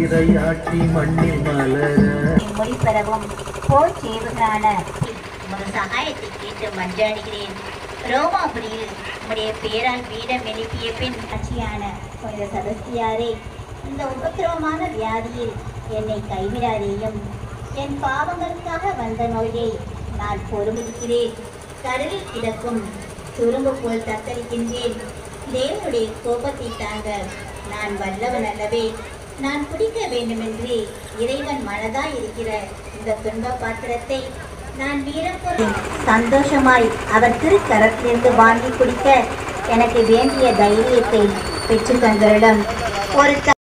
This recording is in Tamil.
இரையாட்சி மண்ணில் மலர மொழி பெறவும் போர் செய்வதான உமது சகாயத்தை கேட்டு மன்றாடுகிறேன் ரோமாபுரியில் உம்முடைய பேரால் பீடம் எழுப்பிய பின் ஆட்சியான புனித சதஸ்தியாரே இந்த உபத்திரவமான வியாதியில் என்னை கைவிடாதேயும் என் பாவங்களுக்காக வந்த நோயை நான் பொறுமிருக்கிறேன் கடலில் கிடக்கும் துரும்பு போல் தத்தளிக்கின்றேன் தேவனுடைய கோபத்தை தாங்க நான் வல்லவன் அல்லவே நான் குடிக்க வேண்டுமென்று இறைவன் மனதாய் இருக்கிற இந்த துன்ப பாத்திரத்தை நான் வீரம் கொண்டு சந்தோஷமாய் அவர் திருக்கரத்திலிருந்து வாங்கி குடிக்க எனக்கு வேண்டிய தைரியத்தை பெற்று தந்தரிடம் ஒரு